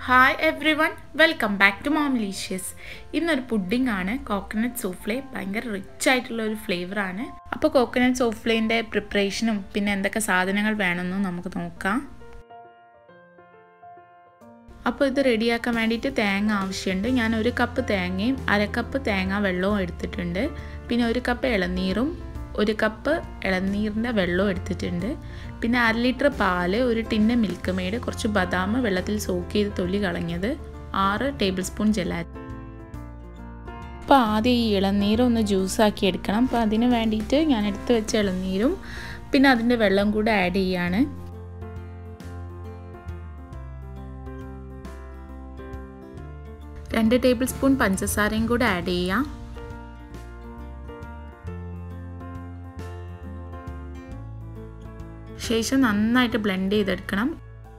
hi everyone welcome back to Momlicious ഇന്നൊരു pudding ആണ് coconut സൂഫ്ലേ ഭയങ്കര റിച്ച് ആയിട്ടുള്ള ഒരു ഫ്ലേവർ ആണ് അപ്പോൾ കോക്കനട്ട് സൂഫ്ലേൻ്റെ പ്രിപ്പറേഷനും പിന്നെ എന്തൊക്കെ സാധനങ്ങൾ വേണമെന്നും നമുക്ക് നോക്കാം അപ്പോൾ ഇത് റെഡിയാക്കാൻ വേണ്ടിയിട്ട് തേങ്ങ ആവശ്യമുണ്ട് ഞാൻ ഒരു കപ്പ് തേങ്ങയും അര കപ്പ് തേങ്ങ വെള്ളവും എടുത്തിട്ടുണ്ട് പിന്നെ ഒരു കപ്പ് ഇളനീറും ഒരു കപ്പ് ഇളനീറിൻ്റെ വെള്ളവും എടുത്തിട്ടുണ്ട് പിന്നെ അര ലിറ്റർ പാല് ഒരു ടിന്ന് മിൽക്ക് മെയ്ഡ് കുറച്ച് ബദാം വെള്ളത്തിൽ സോക്ക് ചെയ്ത് തൊലി കളഞ്ഞത് ആറ് ടേബിൾ സ്പൂൺ ജലാറ്റിൻ അപ്പോൾ ആദ്യം ഈ ഇളനീര് ഒന്ന് ജ്യൂസാക്കി എടുക്കണം അപ്പോൾ അതിന് വേണ്ടിയിട്ട് ഞാൻ എടുത്ത് വെച്ച ഇളനീരും പിന്നെ അതിൻ്റെ വെള്ളം കൂടെ ആഡ് ചെയ്യാണ് രണ്ട് ടേബിൾ സ്പൂൺ പഞ്ചസാരയും കൂടെ ആഡ് ചെയ്യാം ശേഷം നന്നായിട്ട് ബ്ലെൻഡ് ചെയ്തെടുക്കണം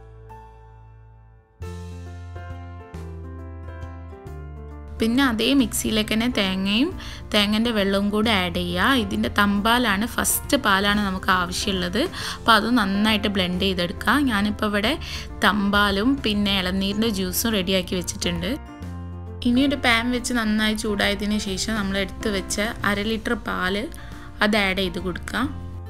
പിന്നെ അതേ മിക്സിയിലേക്ക് തന്നെ തേങ്ങയും തേങ്ങൻ്റെ വെള്ളവും കൂടെ ആഡ് ചെയ്യുക ഇതിൻ്റെ തമ്പാലാണ് ഫസ്റ്റ് പാലാണ് നമുക്ക് ആവശ്യമുള്ളത് അപ്പോൾ അത് നന്നായിട്ട് ബ്ലെൻഡ് ചെയ്തെടുക്കുക ഞാനിപ്പോൾ ഇവിടെ തമ്പാലും പിന്നെ ഇളനീരിൻ്റെ ജ്യൂസും റെഡിയാക്കി വെച്ചിട്ടുണ്ട് ഇനി ഒരു പാൻ വെച്ച് നന്നായി ചൂടായതിന് ശേഷം നമ്മൾ എടുത്ത് വെച്ച അര ലിറ്റർ പാല് അത് ആഡ് ചെയ്ത് കൊടുക്കുക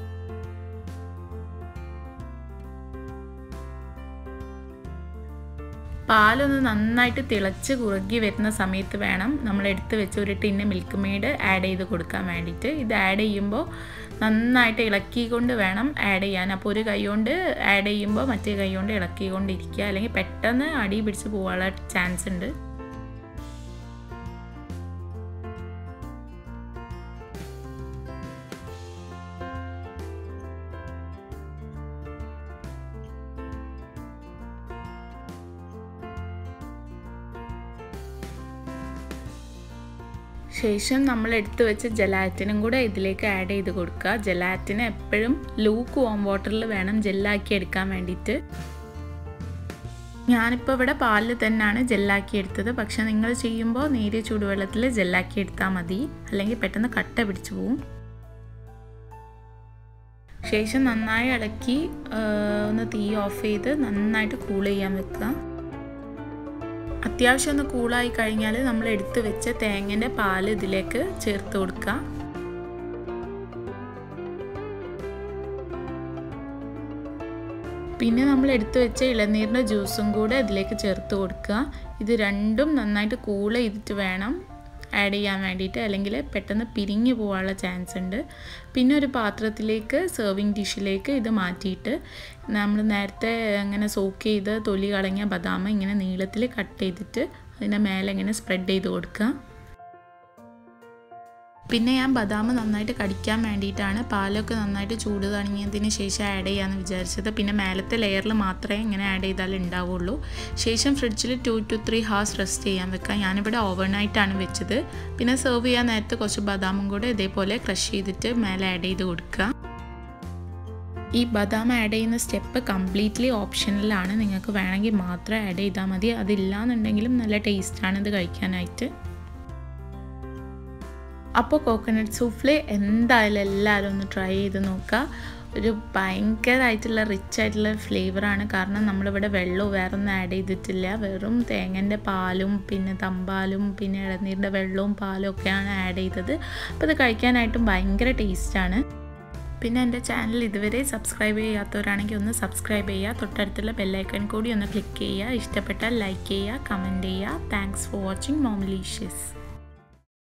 പാലൊന്ന് നന്നായിട്ട് തിളച്ച് കുറുകി വരുന്ന സമയത്ത് വേണം നമ്മൾ എടുത്ത് വെച്ച ഒരു ടിന്ന് മിൽക്ക് മെയ്ഡ് ആഡ് ചെയ്ത് കൊടുക്കാൻ വേണ്ടിയിട്ട് ഇത് ആഡ് ചെയ്യുമ്പോൾ നന്നായിട്ട് ഇളക്കിക്കൊണ്ട് വേണം ആഡ് ചെയ്യാൻ അപ്പോൾ ഒരു കൈ കൊണ്ട് ആഡ് ചെയ്യുമ്പോൾ മറ്റേ കൈ കൊണ്ട് ഇളക്കിക്കൊണ്ടിരിക്കുക അല്ലെങ്കിൽ പെട്ടെന്ന് അടി പിടിച്ച് പോകാനുള്ള ചാൻസ് ഉണ്ട് ശേഷം നമ്മൾ എടുത്തു വെച്ച ജലാറ്റിനും കൂടെ ഇതിലേക്ക് ആഡ് ചെയ്ത് കൊടുക്കുക ജലാറ്റിന് എപ്പോഴും ലൂക്ക് വാം വാട്ടറിൽ വേണം ജെല്ലാക്കി എടുക്കാൻ വേണ്ടിയിട്ട് ഞാനിപ്പോൾ ഇവിടെ പാലിൽ തന്നെയാണ് ജെല്ലാക്കി എടുത്തത് പക്ഷെ നിങ്ങൾ ചെയ്യുമ്പോൾ നേരിയ ചൂടുവെള്ളത്തിൽ ജെല്ലാക്കി എടുത്താൽ മതി അല്ലെങ്കിൽ പെട്ടെന്ന് കട്ട പിടിച്ചു പോവും ശേഷം നന്നായി ഇളക്കി ഒന്ന് തീ ഓഫ് ചെയ്ത് നന്നായിട്ട് കൂൾ ചെയ്യാൻ വെക്കുക അത്യാവശ്യം ഒന്ന് കൂളായി കഴിഞ്ഞാൽ നമ്മൾ എടുത്ത് വെച്ച തേങ്ങൻ്റെ പാല് ഇതിലേക്ക് ചേർത്ത് കൊടുക്കുക പിന്നെ നമ്മൾ എടുത്തു വെച്ച ഇളനീരിൻ്റെ ജ്യൂസും കൂടെ ഇതിലേക്ക് ചേർത്ത് കൊടുക്കുക ഇത് രണ്ടും നന്നായിട്ട് കൂൾ ചെയ്തിട്ട് വേണം ആഡ് ചെയ്യാൻ വേണ്ടിയിട്ട് അല്ലെങ്കിൽ പെട്ടെന്ന് പിരിഞ്ഞു പോകാനുള്ള ചാൻസ് ഉണ്ട് പിന്നെ ഒരു പാത്രത്തിലേക്ക് സെർവിങ് ഡിഷിലേക്ക് ഇത് മാറ്റിയിട്ട് നമ്മൾ നേരത്തെ അങ്ങനെ സോക്ക് ചെയ്ത് തൊലി കളഞ്ഞ ബദാം ഇങ്ങനെ നീളത്തിൽ കട്ട് ചെയ്തിട്ട് അതിൻ്റെ മേലെ ഇങ്ങനെ സ്പ്രെഡ് ചെയ്ത് കൊടുക്കുക പിന്നെ ഞാൻ ബദാം നന്നായിട്ട് കടിക്കാൻ വേണ്ടിയിട്ടാണ് പാലൊക്കെ നന്നായിട്ട് ചൂട് തുടങ്ങിയതിന് ശേഷം ആഡ് ചെയ്യാമെന്ന് വിചാരിച്ചത് പിന്നെ മേലത്തെ ലെയറിൽ മാത്രമേ ഇങ്ങനെ ആഡ് ചെയ്താൽ ഉണ്ടാവുള്ളൂ ശേഷം ഫ്രിഡ്ജിൽ two to three hours rest ചെയ്യാൻ വെക്കാം ഞാനിവിടെ ഓവർനൈറ്റാണ് വെച്ചത് പിന്നെ സെർവ് ചെയ്യാൻ നേരത്തെ കുറച്ച് ബദാമും കൂടെ ഇതേപോലെ ക്രഷ് ചെയ്തിട്ട് മേലെ ആഡ് ചെയ്ത് കൊടുക്കുക ഈ ബദാം ആഡ് ചെയ്യുന്ന സ്റ്റെപ്പ് കംപ്ലീറ്റ്ലി ഓപ്ഷനിലാണ് നിങ്ങൾക്ക് വേണമെങ്കിൽ മാത്രം ആഡ് ചെയ്താൽ മതി അതില്ലാന്നുണ്ടെങ്കിലും നല്ല ടേസ്റ്റാണ് ഇത് കഴിക്കാനായിട്ട് അപ്പോൾ കോക്കനട്ട് സൂഫ്ലേ എന്തായാലും എല്ലാവരും ഒന്ന് ട്രൈ ചെയ്ത് നോക്കുക ഒരു ഭയങ്കരമായിട്ടുള്ള റിച്ച് ആയിട്ടുള്ള ഫ്ലേവറാണ് കാരണം നമ്മളിവിടെ വെള്ളവും വേറെ ഒന്നും ആഡ് ചെയ്തിട്ടില്ല വെറും തേങ്ങൻ്റെ പാലും പിന്നെ തമ്പാലും പിന്നെ ഇളനീരിൻ്റെ വെള്ളവും പാലും ഒക്കെയാണ് ആഡ് ചെയ്തത് അപ്പോൾ ഇത് കഴിക്കാനായിട്ടും ഭയങ്കര ടേസ്റ്റാണ് പിന്നെ എൻ്റെ ചാനൽ ഇതുവരെ സബ്സ്ക്രൈബ് ചെയ്യാത്തവരാണെങ്കിൽ ഒന്ന് സബ്സ്ക്രൈബ് ചെയ്യുക തൊട്ടടുത്തുള്ള ബെല്ലൈക്കൺ കൂടി ഒന്ന് ക്ലിക്ക് ചെയ്യുക ഇഷ്ടപ്പെട്ടാൽ ലൈക്ക് ചെയ്യുക കമൻറ്റ് ചെയ്യുക താങ്ക്സ് ഫോർ വാച്ചിങ് മോംലീഷ്യസ്